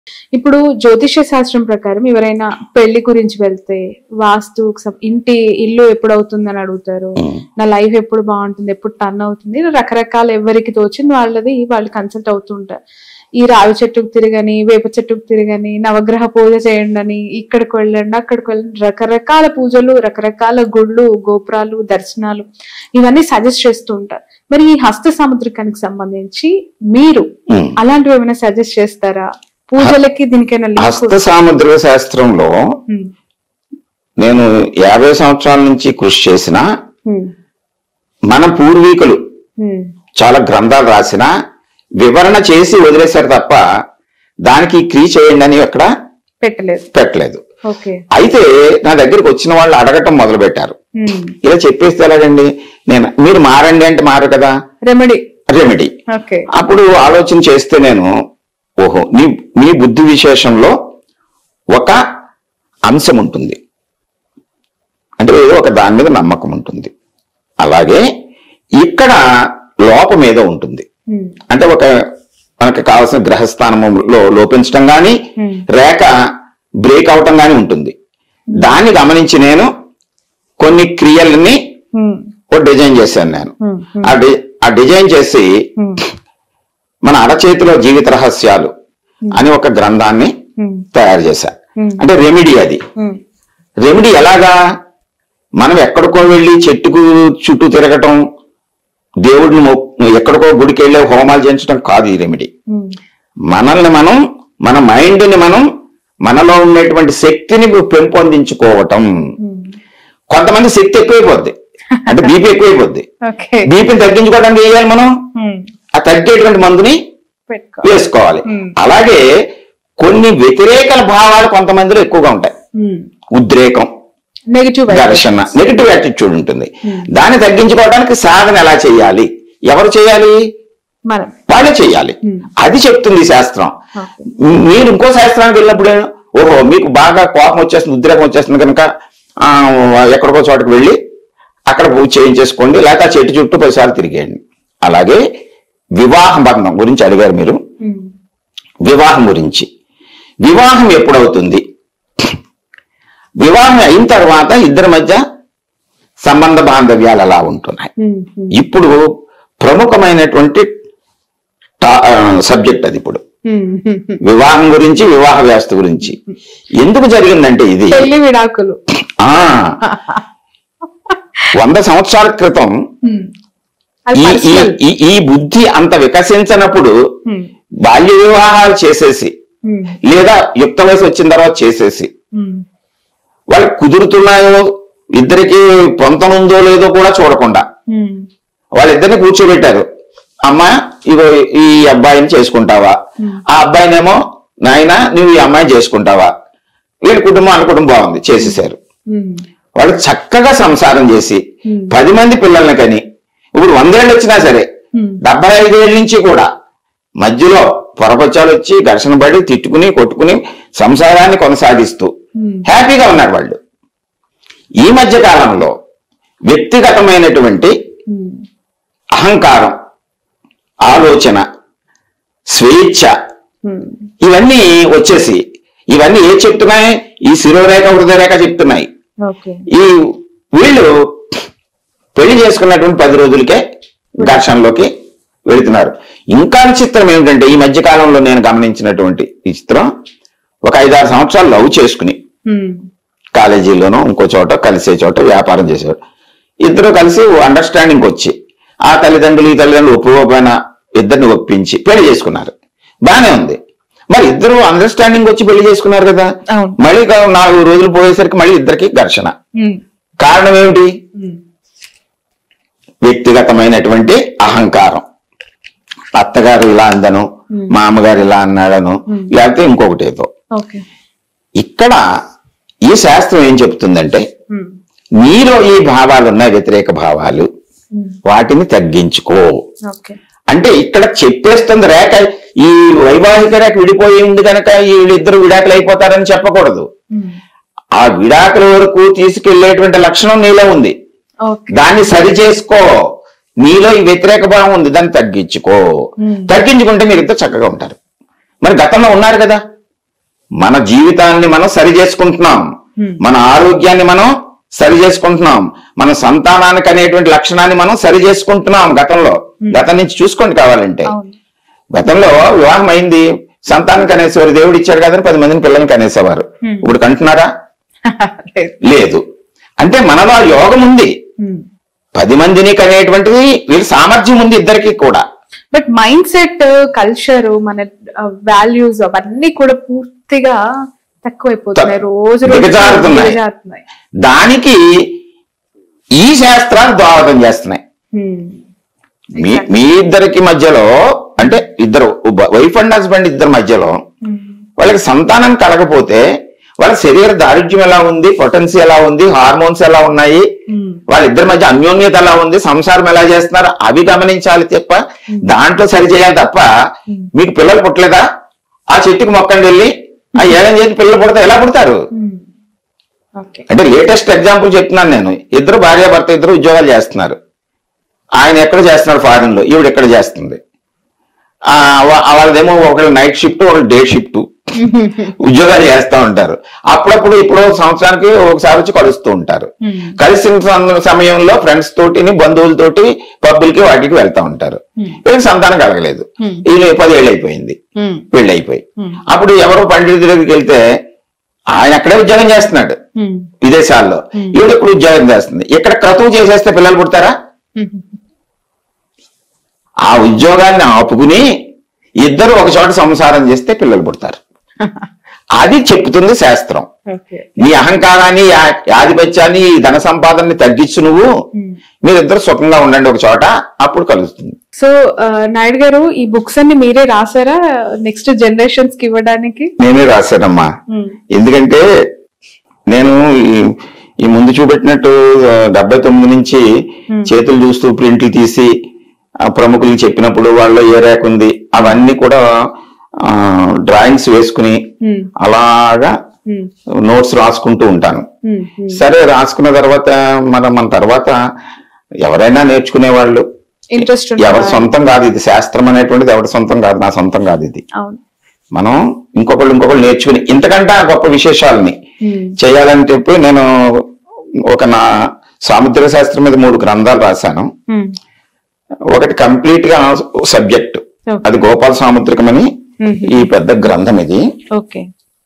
ఇప్పుడు జ్యోతిష్య శాస్త్రం ప్రకారం ఎవరైనా పెళ్లి గురించి వెళ్తే వాస్తు ఇంటి ఇల్లు ఎప్పుడు అవుతుంది అని అడుగుతారు నా లైఫ్ ఎప్పుడు బాగుంటుంది ఎప్పుడు టర్న్ అవుతుంది ఇలా రకరకాల ఎవరికి తోచింది వాళ్ళది వాళ్ళు కన్సల్ట్ అవుతుంటారు ఈ రావి చెట్టుకు తిరగని వేప చెట్టుకు తిరగని నవగ్రహ పూజ చేయండి అని ఇక్కడికి వెళ్ళండి అక్కడికి వెళ్ళండి రకరకాల పూజలు రకరకాల గుళ్ళు గోపురాలు దర్శనాలు ఇవన్నీ సజెస్ట్ చేస్తూ ఉంటారు మరి ఈ హస్త సాముద్రికానికి సంబంధించి మీరు ఉమ్. అలాంటివి ఏమైనా సజెస్ట్ చేస్తారా పూజలకి దీనికైనా లింక్ హస్త సాముద్రిక శాస్త్రంలో ఉమ్, నేను యాభై సంవత్సరాల నుంచి కృషి చేసిన ఉమ్, మన పూర్వీకులు ఉమ్, చాలా గ్రంథాలు రాసిన వివరణ చేసి వదిలేశారు తప్ప దానికి క్రీ చేయండి అని ఎక్కడ పెట్టలేదు పెట్టలేదు ఓకే అయితే నా దగ్గరికి వచ్చిన వాళ్ళు అడగటం మొదలు పెట్టారు ఉమ్, ఇలా చెప్పేస్తే ఎలాగండి నేను మీరు మారండి అంటే మారు కదా రెమెడీ రెమెడీ ఓకే అప్పుడు ఆలోచన చేస్తే నేను ఓహో నీ మీ బుద్ధి విశేషంలో ఒక అంశం ఉంటుంది అంటే ఏదో ఒక దాని మీద నమ్మకం ఉంటుంది అలాగే ఇక్కడ లోపం ఏదో ఉంటుంది ఉమ్, అంటే ఒక మనకు కావాల్సిన గ్రహస్థానంలో లోపించడం కానీ Hmm. రేఖ బ్రేక్ అవటం కానీ ఉంటుంది దాన్ని గమనించి నేను కొన్ని క్రియల్ని ఉమ్, ఒక డిజైన్ చేశాను నేను ఉమ్, ఉమ్, ఆ డి- ఆ డిజైన్ చేసి ఉమ్, మన అరచేతిలో జీవిత రహస్యాలు అని ఒక గ్రంథాన్ని ఉమ్, తయారు చేశా Hmm. అంటే రెమెడీ అది ఉమ్, రెమెడీ ఎలాగా మనం ఎక్కడికో వెళ్ళి చెట్టుకు చుట్టూ తిరగటం దేవుడిని మొ- ఎక్కడికో గుడికి వెళ్ళి హోమాలు చేయించడం కాదు ఈ రెమెడీ ఉమ్, మనల్ని మనం మన మైండ్ని మనం మనలో ఉన్నటువంటి శక్తిని పెంపొందించుకోవటం ఉమ్. కొంతమంది శక్తి ఎక్కువైపోద్ది అంటే బీపీ ఎక్కువైపోద్ది ఓకే బీపీని తగ్గించుకోవడానికి ఏం చేయాలి మనం ఉమ్, ఆ తగ్గేటువంటి మందుని పెట్టుకో వేసుకోవాలి Hmm. అలాగే కొన్ని వ్యతిరేక భావాలు కొంతమందిలో ఎక్కువగా ఉంటాయి ఉద్రేకం నెగిటివ్ ఘర్షణ నెగిటివ్ యాటిట్యూడ్ ఉంటుంది దాన్ని తగ్గించుకోవడానికి సాధన ఎలా చేయాలి ఎవరు చేయాలి మనం వాళ్ళే చేయాలి Hmm. అది చెప్తుంది ఈ శాస్త్రం ఓకే మీరు ఇంకో శాస్త్రానికి వెళ్ళినప్పుడు ఓహో మీకు బాగా కోపం వచ్చేస్తుంది ఉద్రేకం వచ్చేస్తుంది కనుక ఆ, ఎక్కడికో చోటకి వెళ్ళి అక్కడ పూజ చేయించేసుకోండి లేకపోతే ఆ చెట్టు చుట్టూ పదిసార్లు తిరిగేయండి అలాగే వివాహ బంధం గురించి అడిగారు మీరు ఉమ్, వివాహం గురించి వివాహం ఎప్పుడవుతుంది వివాహం అయిన తర్వాత ఇద్దరి మధ్య సంబంధ బాంధవ్యాలు ఎలా ఉంటున్నాయి ఉమ్, ఉమ్, ఇప్పుడు ప్రముఖమైనటువంటి సబ్జెక్ట్ అది ఇప్పుడు ఉమ్, ఉమ్, ఉమ్. వివాహం గురించి వివాహ వ్యవస్థ గురించి ఎందుకు జరిగిందంటే ఇది పెళ్లి విడాకులు ఆ వంద సంవత్సరాల క్రితం ఉమ్, అది ఈ ఈ పర్సనల్ ఈ- ఈ బుద్ధి అంత వికసించినప్పుడు ఉమ్, బాల్య వివాహాలు చేసేసి ఉమ్, లేదా యుక్త వయసు వచ్చిన తర్వాత చేసేసి ఉమ్, వాళ్ళు కుదురుతున్నాయో ఇద్దరికి పొంతం ఉందో లేదో కూడా చూడకుండా ఉమ్, వాళ్ళిద్దరిని కూర్చోబెట్టారు అమ్మా ఇగో ఈ అబ్బాయిని చేసుకుంటావా ఆ అబ్బాయినేమో నాయన నువ్వు ఈ అమ్మాయిని చేసుకుంటావా వీళ్ళ కుటుంబం వాళ్ళ కుటుంబం బాగుంది చేసేసారు ఉమ్, వాళ్ళు చక్కగా సంసారం చేసి Hmm. పది మంది పిల్లల్ని కని ఇప్పుడు వందేళ్ళు వచ్చినా సరే ఉమ్, డెబ్బై ఐదేళ్ళ నుంచి కూడా మధ్యలో పొరపచ్చాలు వచ్చి ఘర్షణ పడి తిట్టుకుని కొట్టుకుని సంసారాన్ని కొనసాగిస్తూ ఉమ్, హ్యాపీగా ఉన్నారు వాళ్ళు ఈ మధ్య కాలంలో వ్యక్తిగతమైనటువంటి ఉమ్, అహంకారం ఆలోచన స్వేచ్ఛ ఉమ్, ఇవన్నీ వచ్చేసి ఇవన్నీ ఏ చెప్తున్నాయి ఈ శిరోరేఖ హృదయరేఖ చెప్తున్నాయి ఓకే ఈ వీళ్ళు పెళ్లి చేసుకున్నటువంటి పది రోజులకే ఘర్షణలోకి వెళుతున్నారు ఇంకా విచిత్రం ఏమిటంటే ఈ మధ్య కాలంలో నేను గమనించినటువంటి ఈ చిత్రం ఒక ఐదారు సంవత్సరాలు లవ్ చేసుకుని ఉమ్, కాలేజీలోనో ఇంకో చోట కలిసే చోట వ్యాపారం చేసేవాడు ఇద్దరు కలిసి అండర్స్టాండింగ్ వచ్చి ఆ తల్లిదండ్రులు ఈ తల్లిదండ్రులు ఒప్పుకోకపోయినా ఇద్దరిని ఒప్పించి పెళ్లి చేసుకున్నారు బానే ఉంది మరి ఇద్దరు అండర్స్టాండింగ్ వచ్చి పెళ్లి చేసుకున్నారు కదా అవును మళ్ళీ ఒక నాలుగు రోజులు పోయేసరికి మళ్ళీ ఇద్దరికి ఘర్షణ ఉమ్, కారణం ఏమిటి ఉమ్, వ్యక్తిగతమైనటువంటి అహంకారం అత్తగారు ఇలా అందను మామగారు ఇలా అన్నాడను లేకపోతే ఇంకొకటి ఏదో ఓకే ఇక్కడ ఈ శాస్త్రం ఏం చెప్తుందంటే ఉమ్, నీలో ఈ భావాలు ఉన్నాయి వ్యతిరేక భావాలు ఉమ్, వాటిని తగ్గించుకో ఓకే అంటే ఇక్కడ చెప్పేస్తుంది రేఖ ఈ వైవాహిక రేఖ విడిపోయి ఉంది కనుక వీళ్ళిద్దరు విడాకులు అయిపోతారని చెప్పకూడదు ఉమ్, ఆ విడాకుల వరకు తీసుకెళ్లేటువంటి లక్షణం నీలో ఉంది ఓకే దాన్ని సరి చేసుకో నీలో ఈ వ్యతిరేక భావం ఉంది దాన్ని తగ్గించుకో Hmm. తగ్గించుకుంటే మీరు ఇద్దరు చక్కగా ఉంటారు మరి గతంలో ఉన్నారు కదా మన జీవితాన్ని మనం సరి చేసుకుంటున్నాం Hmm. మన ఆరోగ్యాన్ని మనం సరి చేసుకుంటున్నాం మన సంతానానికి అనేటువంటి లక్షణాన్ని మనం సరి చేసుకుంటున్నాం గతంలో గతం నుంచి చూసుకోండి కావాలంటే అవును గతంలో వివాహం అయింది సంతానం కనేసేవారు దేవుడు ఇచ్చాడు కదని పది మందిని పిల్లల్ని కనేసేవారు Hmm. ఇప్పుడు కంటున్నారా లేదు. లేదు అంటే మనలో ఆ యోగం ఉంది Hmm. పది మందిని కనేటువంటిది వీళ్ళ సామర్థ్యం ఉంది ఇద్దరికి కూడా బట్ మైండ్ సెట్ కల్చర్ మన వాల్యూస్ అవన్నీ కూడా పూర్తిగా తక్కువైపోతున్నాయి త- రోజు రోజు దిగజారుతున్నాయి. దిగజారుతున్నాయి. దానికి ఈ శాస్త్రాలు దోహదం చేస్తున్నాయి Hmm. మీ మీ ఇద్దరికి మధ్యలో అంటే ఇద్దరు వైఫ్ అండ్ హస్బెండ్ ఇద్దరి మధ్యలో Hmm. వాళ్ళకి సంతానం కలగపోతే వాళ్ళ శరీర దారిద్ర్యం ఎలా ఉంది పొటెన్సీ ఎలా ఉంది హార్మోన్స్ ఎలా ఉన్నాయి Hmm. వాళ్ళిద్దరి మధ్య అన్యోన్యత ఎలా ఉంది సంసారం ఎలా చేస్తున్నారు అవి గమనించాలి తప్ప దాంట్లో సరి చేయాలి తప్ప మీకు పిల్లలు పుట్టలేదా ఆ చెట్టుకి మొక్కండి వెళ్ళి ఆ ఏదైనా చేసి పిల్లలు పుడతా ఎలా పుడతారు Hmm. ఓకే అంటే లేటెస్ట్ ఎగ్జాంపుల్ చెప్తున్నాను నేను ఇద్దరు భార్య భర్త ఇద్దరు ఉద్యోగాలు చేస్తున్నారు ఆయన ఎక్కడ చేస్తున్నాడు ఫారిన్ లో ఈవిడ ఎక్కడ చేస్తుంది ఆ వా- వాళ్ళదేమో ఒకళ్ళు నైట్ షిఫ్ట్ ఒకళ్ళు డే షిఫ్ట్ ఉద్యోగాలు చేస్తూ ఉంటారు అప్పుడప్పుడు ఇప్పుడు సంవత్సరానికి ఒకసారి వచ్చి కలుస్తూ ఉంటారు Hmm. కలిసిన సం- సమయంలో ఫ్రెండ్స్ తోటి బంధువులతోటి పబ్బులకి వాటికి వెళ్తా ఉంటారు Hmm. వీళ్ళకి సంతానం కలగలేదు Hmm. వీళ్ళు పదేళ్ళు అయిపోయింది Hmm. పెళ్లి అయిపోయి Hmm. అప్పుడు ఎవరో పండితుడి దగ్గరికి వెళ్తే ఆయన అక్కడే ఉద్యోగం చేస్తున్నాడు Hmm. విదేశాల్లో ఈవిడ ఇప్పుడు ఉద్యోగం చేస్తుంది ఇక్కడ క్రతువు చేసేస్తే పిల్లలు పుడతారా Hmm. ఆ ఉద్యోగాన్ని ఆపుకుని ఇద్దరు ఒక చోట సంసారం చేస్తే పిల్లలు పుడతారు అది చెప్తుంది శాస్త్రం ఓకే నీ అహంకారాన్ని యా- ఆధిపత్యాన్ని ఈ ధన సంపాదనని తగ్గించు నువ్వు మీరిద్దరు సుఖంగా ఉండండి ఒక చోట అప్పుడు కలుస్తుంది సో నాయుడు గారు ఈ బుక్స్ అన్ని మీరే రాసారా నెక్స్ట్ జనరేషన్స్ కి ఇవ్వడానికి నేనే రాశానమ్మా Hmm. ఎందుకంటే నేను ఈ- ఈ ముందు చూపెట్టినట్టు ఆ, డెబ్బై తొమ్మిది నుంచి చేతులు చూస్తూ ప్రింట్లు తీసి ఆ ప్రముఖులు చెప్పినప్పుడు వాళ్ళు ఏ రేఖ ఉంది అవన్నీ కూడా డ్రాయింగ్స్ వేసుకుని Hmm. అలాగా Hmm. నోట్స్ రాసుకుంటూ ఉంటాను Hmm. Hmm. సరే రాసుకున్న తర్వాత మన మన తర్వాత ఎవరైనా నేర్చుకునే వాళ్ళు ఇంట్రెస్ట్ ఎవరి సొంతం కాదు ఇది శాస్త్రం అనేటువంటిది ఎవరి సొంతం కాదు నా సొంతం కాదు ఇది అవును మనం ఇంకొకళ్ళు ఇంకొకళ్ళు నేర్చుకుని ఇంతకంటే ఆ గొప్ప విశేషాలని Hmm. చేయాలని చెప్పి నేను ఒక నా సాముద్ర శాస్త్రం మీద మూడు గ్రంథాలు రాశాను Hmm. ఒకటి కంప్లీట్ గా సబ్జెక్ట్ Okay. అది గోపాల సాముద్రికం అని Mhm. ఈ పెద్ద గ్రంథం ఇది ఓకే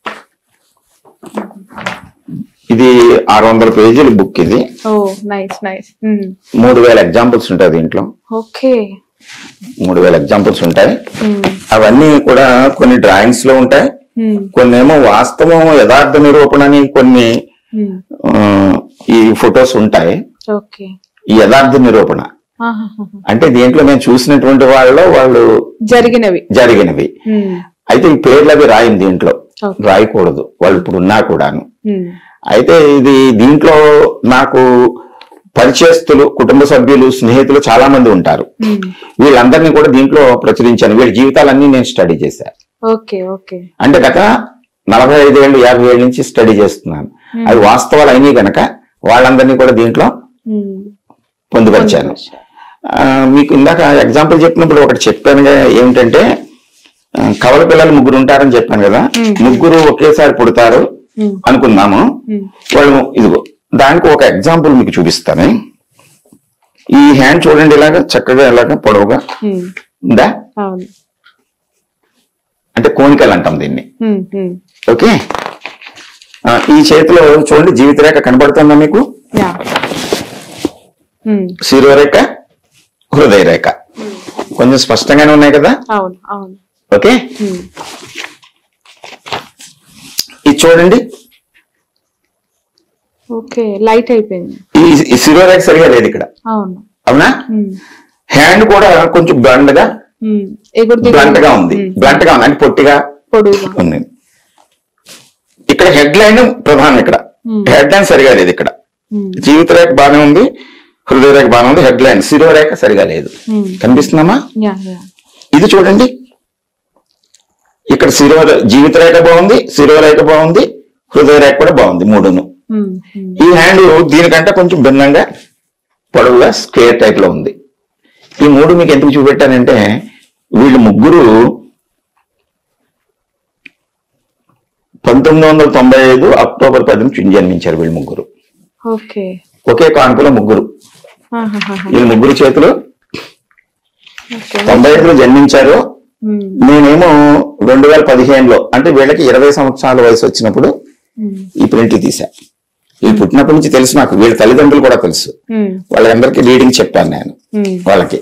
ఇది ఆరు వందల పేజీల బుక్ ఇది ఓ నైస్ నైస్ మూడు వేల ఎగ్జాంపుల్స్ ఉంటాయి దీంట్లో ఓకే మూడు వేల ఎగ్జాంపుల్స్ ఉంటాయి అవన్నీ కూడా కొన్ని డ్రాయింగ్స్ లో ఉంటాయి కొన్ని ఏమో వాస్తవం యథార్థ నిరూపణ అని కొన్ని ఆ, ఈ ఫొటోస్ ఉంటాయి ఓకే ఈ యథార్థ నిరూపణ అంటే దీంట్లో నేను చూసినటువంటి వాళ్ళలో వాళ్ళు జరిగినవి జరిగినవి Hmm. అయితే ఈ పేర్లు అవి రాయింది దీంట్లో Okay. రాయకూడదు వాళ్ళు ఇప్పుడు ఉన్నా కూడాను Hmm. అయితే ఇది దీంట్లో నాకు పరిచయస్తులు కుటుంబ సభ్యులు స్నేహితులు చాలా మంది ఉంటారు Hmm. వీళ్ళందరినీ కూడా దీంట్లో ప్రచురించాను వీళ్ళ జీవితాలన్నీ నేను స్టడీ చేశాను ఓకే ఓకే అంటే గత నలభై ఐదేళ్ళు యాభై ఏళ్ళ నుంచి స్టడీ చేస్తున్నాను అది వాస్తవాలు అయినాయి గనక వాళ్ళందరినీ కూడా దీంట్లో Hmm. పొందుపరిచాను ఆ, మీకు ఇందాక ఎగ్జాంపుల్ చెప్పినప్పుడు ఒకటి చెప్పాను కదా, ఏమిటంటే ఆ, కవల పిల్లలు ముగ్గురు ఉంటారని చెప్పాను కదా ముగ్గురు ఒకేసారి పుడతారు Hmm. అనుకుందాము Hmm. వాళ్ళు ఇదిగో దానికి ఒక ఎగ్జాంపుల్ మీకు చూపిస్తాను ఈ హ్యాండ్ చూడండి ఇలాగా చక్కగా ఇలాగా పొడవుగా Hmm. ఉందా అవును అంటే కోనికలు అంటాం దీన్ని Hmm. Hmm. ఓకే ఆ, ఈ చేతిలో చూడండి జీవితరేఖ కనబడుతుందా మీకు యా Hmm. శిరోరేఖ హృదయ రేఖ కొంచెం స్పష్టంగానే ఉన్నాయి కదా అవును అవును ఓకే Hmm. ఇది చూడండి ఓకే లైట్ అయిపోయింది ఈ ఈ శిరోరేఖ సరిగా లేదు ఇక్కడ అవును అవునా Hmm. హ్యాండ్ కూడా కొంచెం బ్లండ్ గా Hmm. ఎగురు దిగురు. బ్లంట్ గా ఉంది Hmm. బ్లంట్ గా ఉంది అంటే పొట్టిగా పొడుగుగా ఉంది ఇక్కడ హెడ్ లైన్ ప్రధానం ఇక్కడ Hmm. హెడ్ లైన్ సరిగా లేదు ఇక్కడ Hmm. జీవిత రేఖ బాగానే ఉంది హృదయ రేఖ బాగానే ఉంది హెడ్ లైన్ శిరోరేఖ సరిగా లేదు Hmm. కనిపిస్తుందమ్మా యా యా ఇది చూడండి ఇక్కడ శిరో జీవిత రేఖ బాగుంది శిరోరేఖ బాగుంది హృదయ రేఖ కూడా బాగుంది మూడును Hmm. Hmm. ఈ హ్యాండ్ దీనికంటే కొంచెం భిన్నంగా పొడవుగా స్క్వేర్ టైప్ లో ఉంది ఈ మూడు మీకు ఎందుకు చూపెట్టానంటే వీళ్ళు ముగ్గురు పంతొమ్మిది వందల తొంభై ఐదు అక్టోబర్ పదిన జన్మించారు వీళ్ళు ముగ్గురు ఓకే ఒకే కాన్పులో ముగ్గురు ఆహాహాహా. వీళ్ళు ముగ్గురు చేతులు ఓకే తొంభై ఐదులో జన్మించారు ఉమ్, నేనేమో రెండు వేల పదిహేనులో అంటే వీళ్ళకి ఇరవై సంవత్సరాల వయసు వచ్చినప్పుడు ఉమ్, ఈ ప్రింట్ తీసా వీళ్ళు పుట్టినప్పటి నుంచి తెలుసు నాకు వీళ్ళ తల్లిదండ్రులు కూడా తెలుసు ఉమ్, వాళ్ళందరికీ రీడింగ్ చెప్పాను నేను ఉమ్. వాళ్ళకి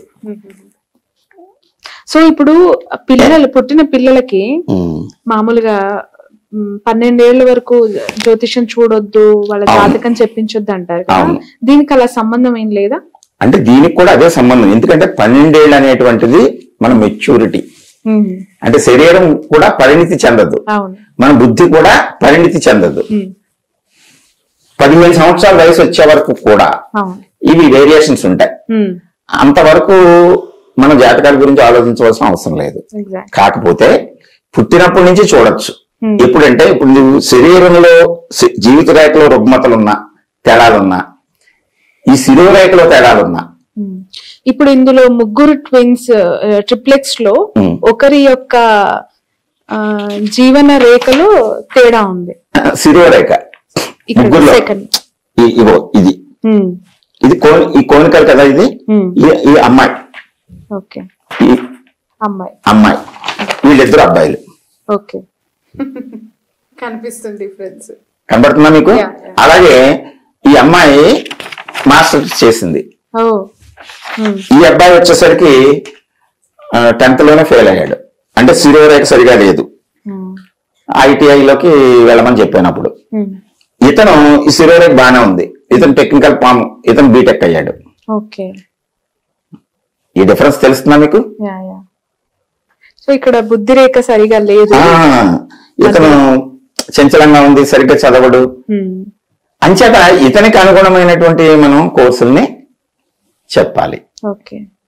సో ఇప్పుడు పిల్లలు పుట్టిన పిల్లలకి ఉమ్. మామూలుగా మ్, పన్నెండేళ్ల వరకు జ్యోతిషం చూడొద్దు వాళ్ళ అవును. జాతకం చెప్పించొద్దు అంటారు కదా అవును. దీనికి అలా సంబంధం ఏం లేదా అంటే దీనికి కూడా అదే సంబంధం ఎందుకంటే పన్నెండేళ్ళు అనేటువంటిది మన మెచ్యూరిటీ ఉమ్, అంటే శరీరం కూడా పరిణితి చెందదు అవును మన బుద్ధి కూడా పరిణితి చెందదు ఉమ్, పదిహేను సంవత్సరాల వయసు వచ్చే వరకు కూడా అవును ఇవి వేరియేషన్స్ ఉంటాయి ఉమ్, అంతవరకు మన జాతకాల గురించి ఆలోచించవలసిన అవసరం లేదు ఎగ్జాక్ట్ కాకపోతే పుట్టినప్పటి నుంచి చూడొచ్చు Hmm. ఎప్పుడంటే ఇప్పుడు నువ్వు శరీరంలో శ- జీవిత రేఖలో రుగ్మతలున్నా తేడాలున్నా ఈ శిరోరేఖలో తేడాలున్నా ఉమ్. ఇప్పుడు ఇందులో ముగ్గురు ట్విన్స్ ట్రిప్లెక్స్ లో ఉమ్. ఒకరి యొక్క ఆ, జీవన రేఖలో తేడా ఉంది శిరోరేఖ ఇక్కడ ముగ్గురులో సెకండ్ ఈ- ఇగో ఇది ఇది కోన్ ఈ కోనికలు కదా ఇది Hmm. ఈ- ఈ అమ్మాయి ఓకే ఈ అమ్మాయి అమ్మాయి వీళ్ళిద్దరు అబ్బాయిలు ఓకే కనిపిస్తుంది డిఫరెన్స్ కనబడుతుందా మీకు Yeah, yeah. అలాగే ఈ అమ్మాయి మాస్టర్స్ చేసింది ఓ ఉమ్, ఈ అబ్బాయి వచ్చేసరికి టెన్త్ లోనే ఫెయిల్ అయ్యాడు అంటే శిరోరేఖ సరిగా లేదు ఉమ్, ఐటీఐలోకి వెళ్ళమని చెప్పాను అప్పుడు ఉమ్, ఇతను ఈ శిరోరేఖ బాగానే ఉంది ఇతను టెక్నికల్ ఫామ్ ఇతను బీటెక్ అయ్యాడు ఓకే ఈ డిఫరెన్స్ తెలుస్తుందా మీకు యా యా సో ఇక్కడ బుద్ధి రేఖ సరిగా లేదు ఆ, ఇతను చంచలంగా ఉంది సరిగ్గా చదవడు ఉమ్, అంచేత ఇతనికి అనుగుణమైనటువంటి మనం కోర్సుల్ని చెప్పాలి ఓకే